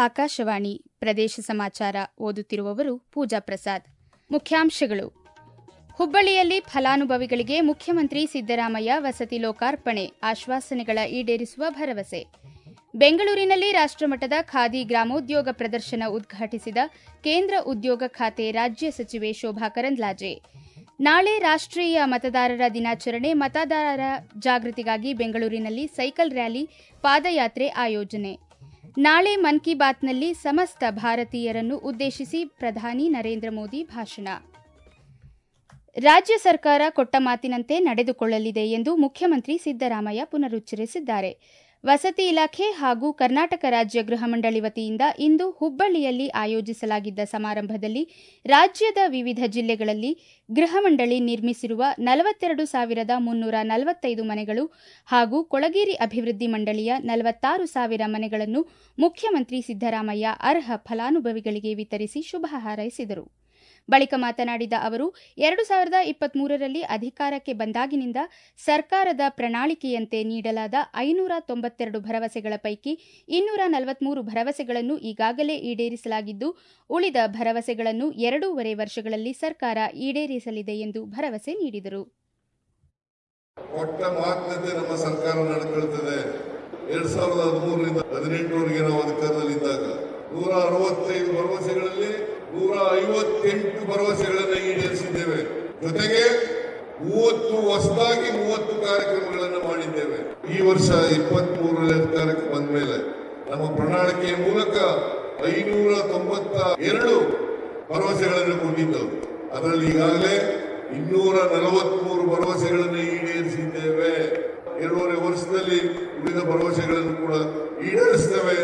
ಆಕಾಶವಾಣಿ ಪ್ರದೇಶ ಸಮಾಚಾರ ಓದುತ್ತಿರುವವರು ಪೂಜಾ ಪ್ರಸಾದ್ ಮುಖ್ಯಾಂಶಗಳು ಹುಬ್ಬಳ್ಳಿಯಲ್ಲಿ ಫಲಾನುಭವಿಗಳಿಗೆ ಮುಖ್ಯಮಂತ್ರಿ ಸಿದ್ದರಾಮಯ್ಯ ವಸತಿ ಲೋಕಾರ್ಪಣೆ ಆಶ್ವಾಸನೆಗಳ ಈಡೇರಿಸುವ ಭರವಸೆ ಬೆಂಗಳೂರಿನಲ್ಲಿ ರಾಷ್ಟ್ರಮಟ್ಟದ ಖಾದಿ ಗ್ರಾಮೋದ್ಯೋಗ ಪ್ರದರ್ಶನ ಉದ್ಘಾಟಿಸಿದ ಕೇಂದ್ರ ಉದ್ಯೋಗ ಖಾತೆ ರಾಜ್ಯ ಸಚಿವೆ ಶೋಭಾ ಕರಂದ್ಲಾಜೆ ನಾಳೆ ರಾಷ್ಟ್ರೀಯ ಮತದಾರರ ದಿನಾಚರಣೆ ಮತದಾರರ ಜಾಗೃತಿಗಾಗಿ ಬೆಂಗಳೂರಿನಲ್ಲಿ ಸೈಕಲ್ ರ್ಯಾಲಿ ಪಾದಯಾತ್ರೆ ಆಯೋಜನೆ ನಾಳೆ ಮನ್ ಕಿ ಬಾತ್ನಲ್ಲಿ ಸಮಸ್ತ ಭಾರತೀಯರನ್ನು ಉದ್ದೇಶಿಸಿ ಪ್ರಧಾನಿ ನರೇಂದ್ರ ಮೋದಿ ಭಾಷಣ ರಾಜ್ಯ ಸರ್ಕಾರ ಕೊಟ್ಟ ಮಾತಿನಂತೆ ನಡೆದುಕೊಳ್ಳಲಿದೆ ಎಂದು ಮುಖ್ಯಮಂತ್ರಿ ಸಿದ್ದರಾಮಯ್ಯ ಪುನರುಚ್ಚರಿಸಿದ್ದಾರೆ ವಸತಿ ಇಲಾಖೆ ಹಾಗೂ ಕರ್ನಾಟಕ ರಾಜ್ಯ ಗೃಹ ಮಂಡಳಿ ವತಿಯಿಂದ ಇಂದು ಹುಬ್ಬಳ್ಳಿಯಲ್ಲಿ ಆಯೋಜಿಸಲಾಗಿದ್ದ ಸಮಾರಂಭದಲ್ಲಿ ರಾಜ್ಯದ ವಿವಿಧ ಜಿಲ್ಲೆಗಳಲ್ಲಿ ಗೃಹ ಮಂಡಳಿ ನಿರ್ಮಿಸಿರುವ ನಲವತ್ತೆರಡು ಸಾವಿರದ ಮುನ್ನೂರ ನಲವತ್ತೈದು ಮನೆಗಳು ಹಾಗೂ ಕೊಳಗೇರಿ ಅಭಿವೃದ್ಧಿ ಮಂಡಳಿಯ ನಲವತ್ತಾರು ಸಾವಿರ ಮನೆಗಳನ್ನು ಮುಖ್ಯಮಂತ್ರಿ ಸಿದ್ದರಾಮಯ್ಯ ಅರ್ಹ ಫಲಾನುಭವಿಗಳಿಗೆ ವಿತರಿಸಿ ಶುಭ ಹಾರೈಸಿದರು ಬಳಿಕ ಮಾತನಾಡಿದ ಅವರು ಎರಡು ಸಾವಿರದ ಇಪ್ಪತ್ಮೂರರಲ್ಲಿ ಅಧಿಕಾರಕ್ಕೆ ಬಂದಾಗಿನಿಂದ ಸರ್ಕಾರದ ಪ್ರಣಾಳಿಕೆಯಂತೆ ನೀಡಲಾದ ಐನೂರ ತೊಂಬತ್ತೆರಡು ಭರವಸೆಗಳ ಪೈಕಿ ಇನ್ನೂರ ನಲವತ್ಮೂರು ಭರವಸೆಗಳನ್ನು ಈಗಾಗಲೇ ಈಡೇರಿಸಲಾಗಿದ್ದು ಉಳಿದ ಭರವಸೆಗಳನ್ನು ಎರಡೂವರೆ ವರ್ಷಗಳಲ್ಲಿ ಸರ್ಕಾರ ಈಡೇರಿಸಲಿದೆ ಎಂದು ಭರವಸೆ ನೀಡಿದರು ಕೊಟ್ಟ ಮಾತಿನಂತೆ ನಮ್ಮ ಸರ್ಕಾರ ನಡ್ಕೊಳ್ತದೆ ಎರಡ್ ಸಾವಿರದ ಹದಿಮೂರರಿಂದ ಹದಿನೆಂಟರವರೆಗೆ ನಾವು ಅಧಿಕಾರದಲ್ಲಿದ್ದಾಗ ನೂರ ಅರವತ್ತೈದು ಭರವಸೆಗಳಲ್ಲಿ ನೂರ ಐವತ್ತೆಂಟು ಭರವಸೆಗಳನ್ನು ಈಡೇರಿಸಿದ್ದೇವೆ ಜೊತೆಗೆ ಮೂವತ್ತು ಹೊಸದಾಗಿ ಮೂವತ್ತು ಕಾರ್ಯಕ್ರಮಗಳನ್ನು ಮಾಡಿದ್ದೇವೆ ಈ ವರ್ಷ ಇಪ್ಪತ್ತ್ ಮೂರರಲ್ಲಿ ಅಧಿಕಾರಕ್ಕೆ ಬಂದ ಮೇಲೆ ನಮ್ಮ ಪ್ರಣಾಳಿಕೆಯ ಮೂಲಕ ಐನೂರ ತೊಂಬತ್ತ ಎರಡು ಭರವಸೆಗಳನ್ನು ಕೊಟ್ಟಿದ್ದವು ಅದರಲ್ಲಿ ಈಗಾಗಲೇ ಇನ್ನೂರ ನಲವತ್ಮೂರು ಭರವಸೆಗಳನ್ನು ಈಡೇರಿಸಿದ್ದೇವೆ ಎರಡೂವರೆ ವರ್ಷದಲ್ಲಿ ಉಳಿದ ಭರವಸೆಗಳನ್ನು ಕೂಡ ಈಡೇರಿಸ್ತೇವೆ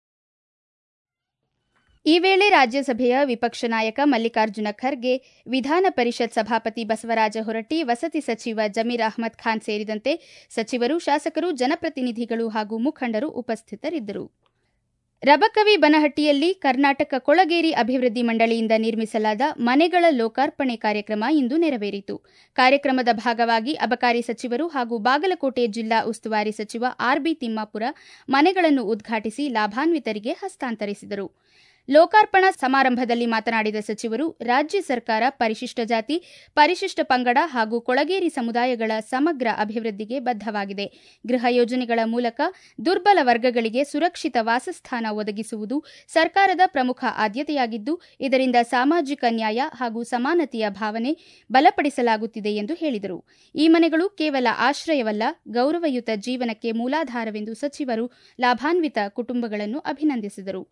ಈ ವೇಳೆ ರಾಜ್ಯಸಭೆಯ ವಿಪಕ್ಷ ನಾಯಕ ಮಲ್ಲಿಕಾರ್ಜುನ ಖರ್ಗೆ ವಿಧಾನ ಪರಿಷತ್ ಸಭಾಪತಿ ಬಸವರಾಜ ಹೊರಟ್ಟಿ ವಸತಿ ಸಚಿವ ಜಮೀರ್ ಅಹ್ಮದ್ ಖಾನ್ ಸೇರಿದಂತೆ ಸಚಿವರು ಶಾಸಕರು ಜನಪ್ರತಿನಿಧಿಗಳು ಹಾಗೂ ಮುಖಂಡರು ಉಪಸ್ಥಿತರಿದ್ದರು ರಬಕವಿ ಬನಹಟ್ಟಿಯಲ್ಲಿ ಕರ್ನಾಟಕ ಕೊಳಗೇರಿ ಅಭಿವೃದ್ಧಿ ಮಂಡಳಿಯಿಂದ ನಿರ್ಮಿಸಲಾದ ಮನೆಗಳ ಲೋಕಾರ್ಪಣೆ ಕಾರ್ಯಕ್ರಮ ಇಂದು ನೆರವೇರಿತು ಕಾರ್ಯಕ್ರಮದ ಭಾಗವಾಗಿ ಅಬಕಾರಿ ಸಚಿವರು ಹಾಗೂ ಬಾಗಲಕೋಟೆ ಜಿಲ್ಲಾ ಉಸ್ತುವಾರಿ ಸಚಿವ ಆರ್ಬಿ ತಿಮ್ಮಾಪುರ ಮನೆಗಳನ್ನು ಉದ್ಘಾಟಿಸಿ ಲಾಭಾನ್ವಿತರಿಗೆ ಹಸ್ತಾಂತರಿಸಿದರು ಲೋಕಾರ್ಪಣಾ ಸಮಾರಂಭದಲ್ಲಿ ಮಾತನಾಡಿದ ಸಚಿವರು ರಾಜ್ಯ ಸರ್ಕಾರ ಪರಿಶಿಷ್ಟ ಜಾತಿ ಪರಿಶಿಷ್ಟ ಪಂಗಡ ಹಾಗೂ ಕೊಳಗೇರಿ ಸಮುದಾಯಗಳ ಸಮಗ್ರ ಅಭಿವೃದ್ಧಿಗೆ ಬದ್ಧವಾಗಿದೆ ಗೃಹ ಯೋಜನೆಗಳ ಮೂಲಕ ದುರ್ಬಲ ವರ್ಗಗಳಿಗೆ ಸುರಕ್ಷಿತ ವಾಸಸ್ಥಾನ ಒದಗಿಸುವುದು ಸರ್ಕಾರದ ಪ್ರಮುಖ ಆದ್ಯತೆಯಾಗಿದ್ದು ಇದರಿಂದ ಸಾಮಾಜಿಕ ನ್ಯಾಯ ಹಾಗೂ ಸಮಾನತೆಯ ಭಾವನೆ ಬಲಪಡಿಸಲಾಗುತ್ತಿದೆ ಎಂದು ಹೇಳಿದರು ಈ ಮನೆಗಳು ಕೇವಲ ಆಶ್ರಯವಲ್ಲ ಗೌರವಯುತ ಜೀವನಕ್ಕೆ ಮೂಲಾಧಾರವೆಂದು ಸಚಿವರು ಲಾಭಾನ್ವಿತ ಕುಟುಂಬಗಳನ್ನು ಅಭಿನಂದಿಸಿದರು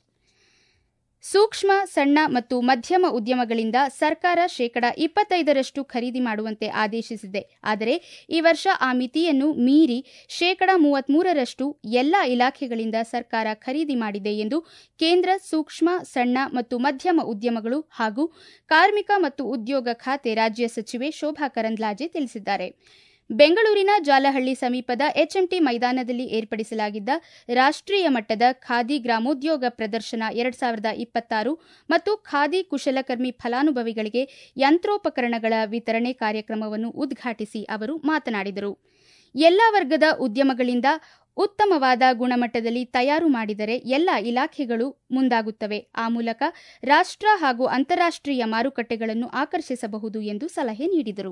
ಸೂಕ್ಷ್ಮ ಸಣ್ಣ ಮತ್ತು ಮಧ್ಯಮ ಉದ್ಯಮಗಳಿಂದ ಸರ್ಕಾರ ಶೇಕಡ ಇಪ್ಪತ್ತೈದರಷ್ಟು ಖರೀದಿ ಮಾಡುವಂತೆ ಆದೇಶಿಸಿದೆ ಆದರೆ ಈ ವರ್ಷ ಆ ಮಿತಿಯನ್ನು ಮೀರಿ ಶೇಕಡ ಮೂವತ್ಮೂರರಷ್ಟು ಎಲ್ಲಾ ಇಲಾಖೆಗಳಿಂದ ಸರ್ಕಾರ ಖರೀದಿ ಮಾಡಿದೆ ಎಂದು ಕೇಂದ್ರ ಸೂಕ್ಷ್ಮ ಸಣ್ಣ ಮತ್ತು ಮಧ್ಯಮ ಉದ್ಯಮಗಳು ಹಾಗೂ ಕಾರ್ಮಿಕ ಮತ್ತು ಉದ್ಯೋಗ ಖಾತೆ ರಾಜ್ಯ ಸಚಿವೆ ಶೋಭಾ ಕರಂದ್ಲಾಜೆ ತಿಳಿಸಿದ್ದಾರೆ ಬೆಂಗಳೂರಿನ ಜಾಲಹಳ್ಳಿ ಸಮೀಪದ ಎಚ್ಎಂಟಿ ಮೈದಾನದಲ್ಲಿ ಏರ್ಪಡಿಸಲಾಗಿದ್ದ ರಾಷ್ಟ್ರೀಯ ಮಟ್ಟದ ಖಾದಿ ಗ್ರಾಮೋದ್ಯೋಗ ಪ್ರದರ್ಶನ ಎರಡ್ ಸಾವಿರದ ಇಪ್ಪತ್ತಾರು ಮತ್ತು ಖಾದಿ ಕುಶಲಕರ್ಮಿ ಫಲಾನುಭವಿಗಳಿಗೆ ಯಂತ್ರೋಪಕರಣಗಳ ವಿತರಣೆ ಕಾರ್ಯಕ್ರಮವನ್ನು ಉದ್ಘಾಟಿಸಿ ಅವರು ಮಾತನಾಡಿದರು ಎಲ್ಲಾ ವರ್ಗದ ಉದ್ಯಮಗಳಿಂದ ಉತ್ತಮವಾದ ಗುಣಮಟ್ಟದಲ್ಲಿ ತಯಾರು ಮಾಡಿದರೆ ಎಲ್ಲ ಇಲಾಖೆಗಳು ಮುಂದಾಗುತ್ತವೆ ಆ ಮೂಲಕ ರಾಷ್ಟ್ರ ಹಾಗೂ ಅಂತಾರಾಷ್ಟ್ರೀಯ ಮಾರುಕಟ್ಟೆಗಳನ್ನು ಆಕರ್ಷಿಸಬಹುದು ಎಂದು ಸಲಹೆ ನೀಡಿದರು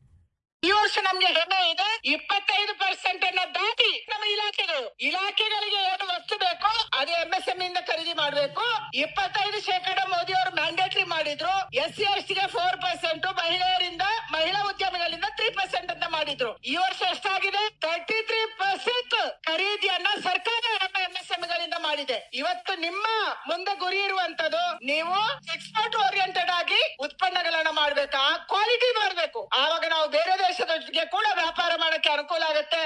ಈ ವರ್ಷ ನಮ್ಗೆ ಹೆಮ್ಮೆ ಇದೆ ಇಪ್ಪತ್ತೈದು ಪರ್ಸೆಂಟ್ ಅನ್ನ ದಾಟಿ ನಮ್ಮ ಇಲಾಖೆಗಳು ಇಲಾಖೆಗಳಿಗೆ ಏನು ವಸ್ತು ಬೇಕೋ ಅದು ಎಂಎಸ್ಎಂ ಇಂದ ಖರೀದಿ ಮಾಡಬೇಕು ಇಪ್ಪತ್ತೈದು ಶೇಕಡ ಮೋದಿ ಅವರು ಮ್ಯಾಂಡೇಟರಿ ಮಾಡಿದ್ರು ಎಸ್ ಸಿ ಎಸ್ ಟಿಗೆ ಫೋರ್ ಪರ್ಸೆಂಟ್ ಮಹಿಳೆಯರಿಂದ ಮಹಿಳಾ ಉದ್ಯಮಿಗಳಿಂದ ತ್ರೀ ಪರ್ಸೆಂಟ್ ಅಂತ ಮಾಡಿದ್ರು ಈ ವರ್ಷ ಎಷ್ಟಾಗಿದೆ ತರ್ಟಿ ತ್ರೀ ಪರ್ಸೆಂಟ್ ಖರೀದಿಯನ್ನ ಸರ್ಕಾರ ನಮ್ಮ ಎಂಎಸ್ಎಂ ಗಳಿಂದ ಮಾಡಿದೆ ಇವತ್ತು ನಿಮ್ಮ ಮುಂದೆ ಗುರಿ ಇರುವಂತದ್ದು ನೀವು ಎಕ್ಸ್ಪೋರ್ಟ್ ಓರಿಯೆಂಟೆಡ್ ಆಗಿ ಉತ್ಪನ್ನಗಳನ್ನ ಮಾಡ್ಬೇಕು ಆ ಕ್ವಾಲಿಟಿ ಮಾಡಬೇಕು ಆವಾಗ ನಾವು ಬೇರೆ ದೇಶದ ಜೊತೆಗೆ ಕೂಡ ವ್ಯಾಪಾರ ಮಾಡಕ್ಕೆ ಅನುಕೂಲ ಆಗುತ್ತೆ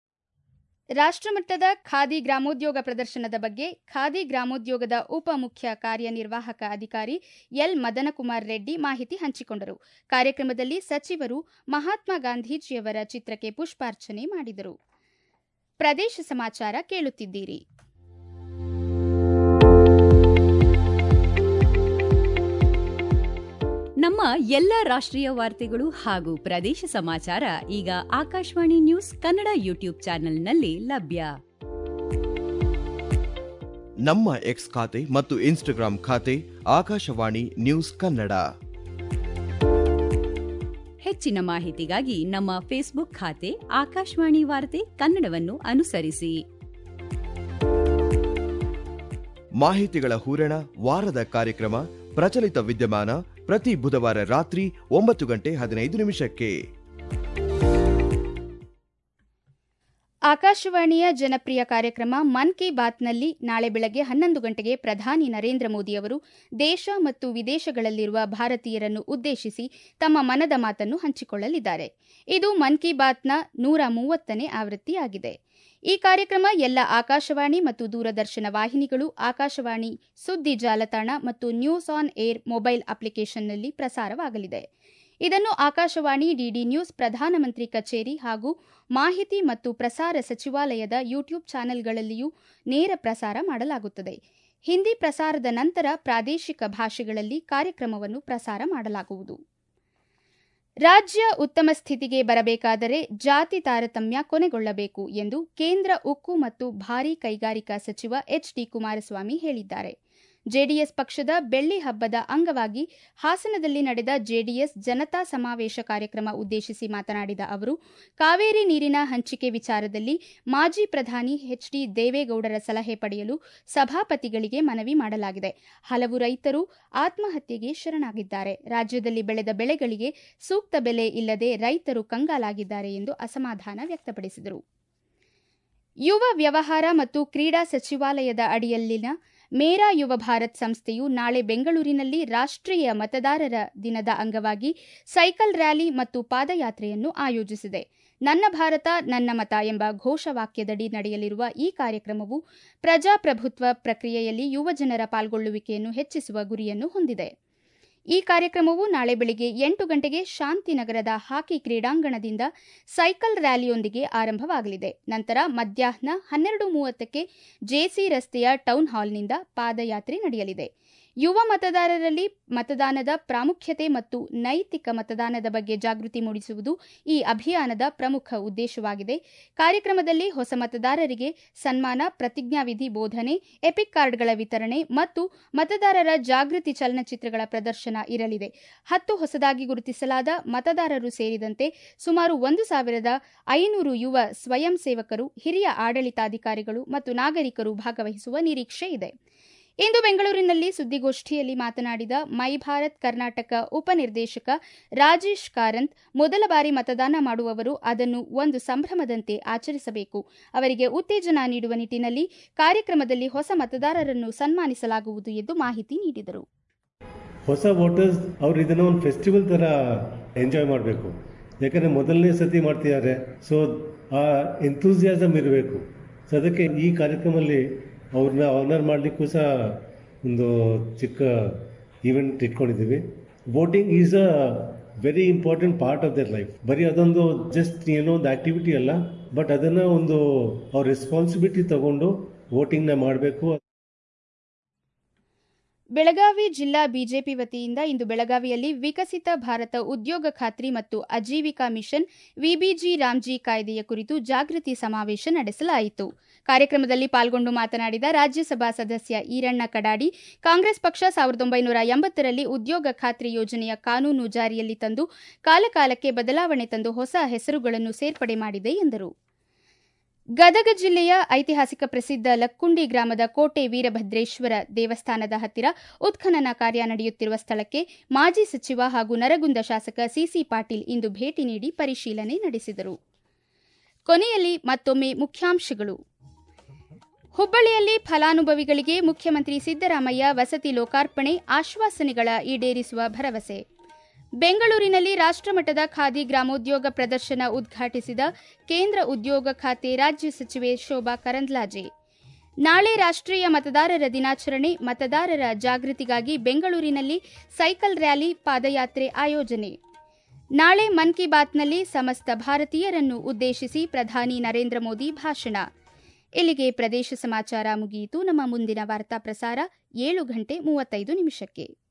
ರಾಷ್ಟ್ರಮಟ್ಟದ ಖಾದಿ ಗ್ರಾಮೋದ್ಯೋಗ ಪ್ರದರ್ಶನದ ಬಗ್ಗೆ ಖಾದಿ ಗ್ರಾಮೋದ್ಯೋಗದ ಉಪ ಮುಖ್ಯ ಕಾರ್ಯನಿರ್ವಾಹಕ ಅಧಿಕಾರಿ ಎಲ್ ಮದನಕುಮಾರ್ ರೆಡ್ಡಿ ಮಾಹಿತಿ ಹಂಚಿಕೊಂಡರು ಕಾರ್ಯಕ್ರಮದಲ್ಲಿ ಸಚಿವರು ಮಹಾತ್ಮ ಗಾಂಧೀಜಿಯವರ ಚಿತ್ರಕ್ಕೆ ಪುಷ್ಪಾರ್ಚನೆ ಮಾಡಿದರು ಪ್ರದೇಶ ಸಮಾಚಾರ ಕೇಳುತ್ತಿದ್ದೀರಿ ನಮ್ಮ ಎಲ್ಲ ರಾಷ್ಟ್ರೀಯ ವಾರ್ತೆಗಳು ಹಾಗೂ ಪ್ರದೇಶ ಸಮಾಚಾರ ಈಗ ಆಕಾಶವಾಣಿ ನ್ಯೂಸ್ ಕನ್ನಡ ಯೂಟ್ಯೂಬ್ ಚಾನೆಲ್ನಲ್ಲಿ ಲಭ್ಯ ನಮ್ಮ ಎಕ್ಸ್ ಖಾತೆ ಮತ್ತು ಇನ್ಸ್ಟಾಗ್ರಾಂ ಖಾತೆ ಆಕಾಶವಾಣಿ ನ್ಯೂಸ್ ಕನ್ನಡ ಹೆಚ್ಚಿನ ಮಾಹಿತಿಗಾಗಿ ನಮ್ಮ ಫೇಸ್ಬುಕ್ ಖಾತೆ ಆಕಾಶವಾಣಿ ವಾರ್ತೆ ಕನ್ನಡವನ್ನು ಅನುಸರಿಸಿ ಮಾಹಿತಿಗಳ ಹೂರಣ ವಾರದ ಕಾರ್ಯಕ್ರಮ ಪ್ರಚಲಿತ ವಿದ್ಯಮಾನ ಪ್ರತಿ ಬುಧವಾರ ರಾತ್ರಿ ಒಂಬತ್ತು ಗಂಟೆ ಹದಿನೈದು ನಿಮಿಷಕ್ಕೆ ಆಕಾಶವಾಣಿಯ ಜನಪ್ರಿಯ ಕಾರ್ಯಕ್ರಮ ಮನ್ ಕಿ ಬಾತ್ನಲ್ಲಿ ನಾಳೆ ಬೆಳಗ್ಗೆ ಹನ್ನೊಂದು ಗಂಟೆಗೆ ಪ್ರಧಾನಿ ನರೇಂದ್ರ ಮೋದಿ ಅವರು ದೇಶ ಮತ್ತು ವಿದೇಶಗಳಲ್ಲಿರುವ ಭಾರತೀಯರನ್ನು ಉದ್ದೇಶಿಸಿ ತಮ್ಮ ಮನದ ಮಾತನ್ನು ಹಂಚಿಕೊಳ್ಳಲಿದ್ದಾರೆ ಇದು ಮನ್ ಕಿ ಬಾತ್ನ ನೂರ ಮೂವತ್ತನೇ ಆವೃತ್ತಿಯಾಗಿದೆ ಈ ಕಾರ್ಯಕ್ರಮ ಎಲ್ಲ ಆಕಾಶವಾಣಿ ಮತ್ತು ದೂರದರ್ಶನ ವಾಹಿನಿಗಳು ಆಕಾಶವಾಣಿ ಸುದ್ದಿ ಜಾಲತಾಣ ಮತ್ತು ನ್ಯೂಸ್ ಆನ್ ಏರ್ ಮೊಬೈಲ್ ಅಪ್ಲಿಕೇಶನ್ನಲ್ಲಿ ಪ್ರಸಾರವಾಗಲಿದೆ ಇದನ್ನು ಆಕಾಶವಾಣಿ ಡಿಡಿ ನ್ಯೂಸ್ ಪ್ರಧಾನಮಂತ್ರಿ ಕಚೇರಿ ಹಾಗೂ ಮಾಹಿತಿ ಮತ್ತು ಪ್ರಸಾರ ಸಚಿವಾಲಯದ ಯೂಟ್ಯೂಬ್ ಚಾನೆಲ್ಗಳಲ್ಲಿಯೂ ನೇರ ಪ್ರಸಾರ ಮಾಡಲಾಗುತ್ತದೆ ಹಿಂದಿ ಪ್ರಸಾರದ ನಂತರ ಪ್ರಾದೇಶಿಕ ಭಾಷೆಗಳಲ್ಲಿ ಕಾರ್ಯಕ್ರಮವನ್ನು ಪ್ರಸಾರ ಮಾಡಲಾಗುವುದು ರಾಜ್ಯ ಉತ್ತಮ ಸ್ಥಿತಿಗೆ ಬರಬೇಕಾದರೆ ಜಾತಿ ತಾರತಮ್ಯ ಕೊನೆಗೊಳ್ಳಬೇಕು ಎಂದು ಕೇಂದ್ರ ಉಕ್ಕು ಮತ್ತು ಭಾರೀ ಕೈಗಾರಿಕಾ ಸಚಿವ ಎಚ್ ಡಿ ಕುಮಾರಸ್ವಾಮಿ ಹೇಳಿದ್ದಾರೆ ಜೆಡಿಎಸ್ ಪಕ್ಷದ ಬೆಳ್ಳಿ ಹಬ್ಬದ ಅಂಗವಾಗಿ ಹಾಸನದಲ್ಲಿ ನಡೆದ ಜೆಡಿಎಸ್ ಜನತಾ ಸಮಾವೇಶ ಕಾರ್ಯಕ್ರಮ ಉದ್ದೇಶಿಸಿ ಮಾತನಾಡಿದ ಅವರು ಕಾವೇರಿ ನೀರಿನ ಹಂಚಿಕೆ ವಿಚಾರದಲ್ಲಿ ಮಾಜಿ ಪ್ರಧಾನಿ ಎಚ್ ಡಿ ದೇವೇಗೌಡರ ಸಲಹೆ ಪಡೆಯಲು ಸಭಾಪತಿಗಳಿಗೆ ಮನವಿ ಮಾಡಲಾಗಿದೆ ಹಲವು ರೈತರು ಆತ್ಮಹತ್ಯೆಗೆ ಶರಣಾಗಿದ್ದಾರೆ ರಾಜ್ಯದಲ್ಲಿ ಬೆಳೆದ ಬೆಳೆಗಳಿಗೆ ಸೂಕ್ತ ಬೆಲೆ ಇಲ್ಲದೆ ರೈತರು ಕಂಗಾಲಾಗಿದ್ದಾರೆ ಎಂದು ಅಸಮಾಧಾನ ವ್ಯಕ್ತಪಡಿಸಿದರು ಯುವ ವ್ಯವಹಾರ ಮತ್ತು ಕ್ರೀಡಾ ಸಚಿವಾಲಯದ ಅಡಿಯಲ್ಲಿನ ಮೇರಾ ಯುವ ಭಾರತ್ ಸಂಸ್ಥೆಯು ನಾಳೆ ಬೆಂಗಳೂರಿನಲ್ಲಿ ರಾಷ್ಟ್ರೀಯ ಮತದಾರರ ದಿನದ ಅಂಗವಾಗಿ ಸೈಕಲ್ ರ್ಯಾಲಿ ಮತ್ತು ಪಾದಯಾತ್ರೆಯನ್ನು ಆಯೋಜಿಸಿದೆ ನನ್ನ ಭಾರತ ನನ್ನ ಮತ ಎಂಬ ಘೋಷವಾಕ್ಯದಡಿ ನಡೆಯಲಿರುವ ಈ ಕಾರ್ಯಕ್ರಮವು ಪ್ರಜಾಪ್ರಭುತ್ವ ಪ್ರಕ್ರಿಯೆಯಲ್ಲಿ ಯುವಜನರ ಪಾಲ್ಗೊಳ್ಳುವಿಕೆಯನ್ನು ಹೆಚ್ಚಿಸುವ ಗುರಿಯನ್ನು ಹೊಂದಿದೆ ಈ ಕಾರ್ಯಕ್ರಮವು ನಾಳೆ ಬೆಳಗ್ಗೆ ಎಂಟು ಗಂಟೆಗೆ ಶಾಂತಿನಗರದ ಹಾಕಿ ಕ್ರೀಡಾಂಗಣದಿಂದ ಸೈಕಲ್ ರ್ಯಾಲಿಯೊಂದಿಗೆ ಆರಂಭವಾಗಲಿದೆ ನಂತರ ಮಧ್ಯಾಹ್ನ ಹನ್ನೆರಡು ಮೂವತ್ತಕ್ಕೆ ಜೆಸಿ ರಸ್ತೆಯ ಟೌನ್ ಹಾಲ್ನಿಂದ ಪಾದಯಾತ್ರೆ ನಡೆಯಲಿದೆ ಯುವ ಮತದಾರರಲ್ಲಿ ಮತದಾನದ ಪ್ರಾಮುಖ್ಯತೆ ಮತ್ತು ನೈತಿಕ ಮತದಾನದ ಬಗ್ಗೆ ಜಾಗೃತಿ ಮೂಡಿಸುವುದು ಈ ಅಭಿಯಾನದ ಪ್ರಮುಖ ಉದ್ದೇಶವಾಗಿದೆ ಕಾರ್ಯಕ್ರಮದಲ್ಲಿ ಹೊಸ ಮತದಾರರಿಗೆ ಸನ್ಮಾನ ಪ್ರತಿಜ್ಞಾವಿಧಿ ಬೋಧನೆ ಎಪಿಕ್ ಕಾರ್ಡ್ಗಳ ವಿತರಣೆ ಮತ್ತು ಮತದಾರರ ಜಾಗೃತಿ ಚಲನಚಿತ್ರಗಳ ಪ್ರದರ್ಶನ ಇರಲಿದೆ ಹತ್ತು ಹೊಸದಾಗಿ ಗುರುತಿಸಲಾದ ಮತದಾರರು ಸೇರಿದಂತೆ ಸುಮಾರು ಒಂದು ಸಾವಿರದ ಐನೂರು ಯುವ ಸ್ವಯಂ ಸೇವಕರು ಹಿರಿಯ ಆಡಳಿತಾಧಿಕಾರಿಗಳು ಮತ್ತು ನಾಗರಿಕರು ಭಾಗವಹಿಸುವ ನಿರೀಕ್ಷೆ ಇದೆ ಇಂದು ಬೆಂಗಳೂರಿನಲ್ಲಿ ಸುದ್ದಿಗೋಷ್ಠಿಯಲ್ಲಿ ಮಾತನಾಡಿದ ಮೈ ಭಾರತ್ ಕರ್ನಾಟಕ ಉಪನಿರ್ದೇಶಕ ರಾಜೇಶ್ ಕಾರಂತ್ ಮೊದಲ ಬಾರಿ ಮತದಾನ ಮಾಡುವವರು ಅದನ್ನು ಒಂದು ಸಂಭ್ರಮದಂತೆ ಆಚರಿಸಬೇಕು ಅವರಿಗೆ ಉತ್ತೇಜನ ನೀಡುವ ನಿಟ್ಟಿನಲ್ಲಿ ಕಾರ್ಯಕ್ರಮದಲ್ಲಿ ಹೊಸ ಮತದಾರರನ್ನು ಸನ್ಮಾನಿಸಲಾಗುವುದು ಎಂದು ಮಾಹಿತಿ ನೀಡಿದರು ಹೊಸ ವೋಟರ್ಸ್ ಅವ್ರು ಇದನ್ನ ಒಂದು ಫೆಸ್ಟಿವಲ್ ಥರ ಎಂಜಾಯ್ ಮಾಡಬೇಕು ಯಾಕಂದರೆ ಮೊದಲನೇ ಸತಿ ಮಾಡ್ತಿದ್ದಾರೆ ಸೊ ಆ ಎಂತೂಸಿಯಾಸಮ್ ಇರಬೇಕು ಸೊ ಅದಕ್ಕೆ ಈ ಕಾರ್ಯಕ್ರಮದಲ್ಲಿ ಅವ್ರನ್ನ ಆನರ್ ಮಾಡಲಿಕ್ಕೂ ಸಹ ಒಂದು ಚಿಕ್ಕ ಈವೆಂಟ್ ಇಟ್ಕೊಂಡಿದ್ದೀವಿ voting is a very important part of their life ಬರೀ ಅದೊಂದು ಜಸ್ಟ್ ಏನೋ ಒಂದು ಆಕ್ಟಿವಿಟಿ ಅಲ್ಲ ಬಟ್ ಅದನ್ನು ಒಂದು ಅವ್ರ ರೆಸ್ಪಾನ್ಸಿಬಿಲಿಟಿ ತಗೊಂಡು ವೋಟಿಂಗ್ನ ಮಾಡಬೇಕು ಬೆಳಗಾವಿ ಜಿಲ್ಲಾ ಬಿಜೆಪಿ ವತಿಯಿಂದ ಇಂದು ಬೆಳಗಾವಿಯಲ್ಲಿ ವಿಕಸಿತ ಭಾರತ ಉದ್ಯೋಗ ಖಾತ್ರಿ ಮತ್ತು ಅಜೀವಿಕಾ ಮಿಷನ್ ವಿಬಿಜಿ ರಾಮ್ಜಿ ಕಾಯ್ದೆಯ ಕುರಿತು ಜಾಗೃತಿ ಸಮಾವೇಶ ನಡೆಸಲಾಯಿತು ಕಾರ್ಯಕ್ರಮದಲ್ಲಿ ಪಾಲ್ಗೊಂಡು ಮಾತನಾಡಿದ ರಾಜ್ಯಸಭಾ ಸದಸ್ಯ ಈರಣ್ಣ ಕಡಾಡಿ ಕಾಂಗ್ರೆಸ್ ಪಕ್ಷ ಸಾವಿರದ ಒಂಬೈನೂರ ಎಂಬತ್ತರಲ್ಲಿ ಉದ್ಯೋಗ ಖಾತ್ರಿ ಯೋಜನೆಯ ಕಾನೂನು ಜಾರಿಯಲ್ಲಿ ತಂದು ಕಾಲಕಾಲಕ್ಕೆ ಬದಲಾವಣೆ ತಂದು ಹೊಸ ಹೆಸರುಗಳನ್ನು ಸೇರ್ಪಡೆ ಮಾಡಿದೆ ಎಂದರು ಗದಗ ಜಿಲ್ಲೆಯ ಐತಿಹಾಸಿಕ ಪ್ರಸಿದ್ಧ ಲಕ್ಕುಂಡಿ ಗ್ರಾಮದ ಕೋಟೆ ವೀರಭದ್ರೇಶ್ವರ ದೇವಸ್ಥಾನದ ಹತ್ತಿರ ಉತ್ಖನನ ಕಾರ್ಯ ನಡೆಯುತ್ತಿರುವ ಸ್ಥಳಕ್ಕೆ ಮಾಜಿ ಸಚಿವ ಹಾಗೂ ನರಗುಂದ ಶಾಸಕ ಸಿಸಿ ಪಾಟೀಲ್ ಇಂದು ಭೇಟಿ ನೀಡಿ ಪರಿಶೀಲನೆ ನಡೆಸಿದರು ಕೊನೆಯಲ್ಲಿ ಮತ್ತೊಮ್ಮೆ ಮುಖ್ಯಾಂಶಗಳು ಹುಬ್ಬಳ್ಳಿಯಲ್ಲಿ ಫಲಾನುಭವಿಗಳಿಗೆ ಮುಖ್ಯಮಂತ್ರಿ ಸಿದ್ದರಾಮಯ್ಯ ವಸತಿ ಲೋಕಾರ್ಪಣೆ ಆಶ್ವಾಸನೆಗಳ ಈಡೇರಿಸುವ ಭರವಸೆ ಬೆಂಗಳೂರಿನಲ್ಲಿ ರಾಷ್ಟ್ರಮಟ್ಟದ ಖಾದಿ ಗ್ರಾಮೋದ್ಯೋಗ ಪ್ರದರ್ಶನ ಉದ್ಘಾಟಿಸಿದ ಕೇಂದ್ರ ಉದ್ಯೋಗ ಖಾತೆ ರಾಜ್ಯ ಸಚಿವೆ ಶೋಭಾ ಕರಂದ್ಲಾಜೆ ನಾಳೆ ರಾಷ್ಟ್ರೀಯ ಮತದಾರರ ದಿನಾಚರಣೆ ಮತದಾರರ ಜಾಗೃತಿಗಾಗಿ ಬೆಂಗಳೂರಿನಲ್ಲಿ ಸೈಕಲ್ ರ್ಯಾಲಿ ಪಾದಯಾತ್ರೆ ಆಯೋಜನೆ ನಾಳೆ ಮನ್ ಕಿ ಬಾತ್ನಲ್ಲಿ ಸಮಸ್ತ ಭಾರತೀಯರನ್ನು ಉದ್ದೇಶಿಸಿ ಪ್ರಧಾನಿ ನರೇಂದ್ರ ಮೋದಿ ಭಾಷಣ ಇಲ್ಲಿಗೆ ಪ್ರದೇಶ ಸಮಾಚಾರ ಮುಗಿಯಿತು ನಮ್ಮ ಮುಂದಿನ ವಾರ್ತಾ ಪ್ರಸಾರ ಏಳು ಗಂಟೆ ಮೂವತ್ತೈದು ನಿಮಿಷಕ್ಕೆ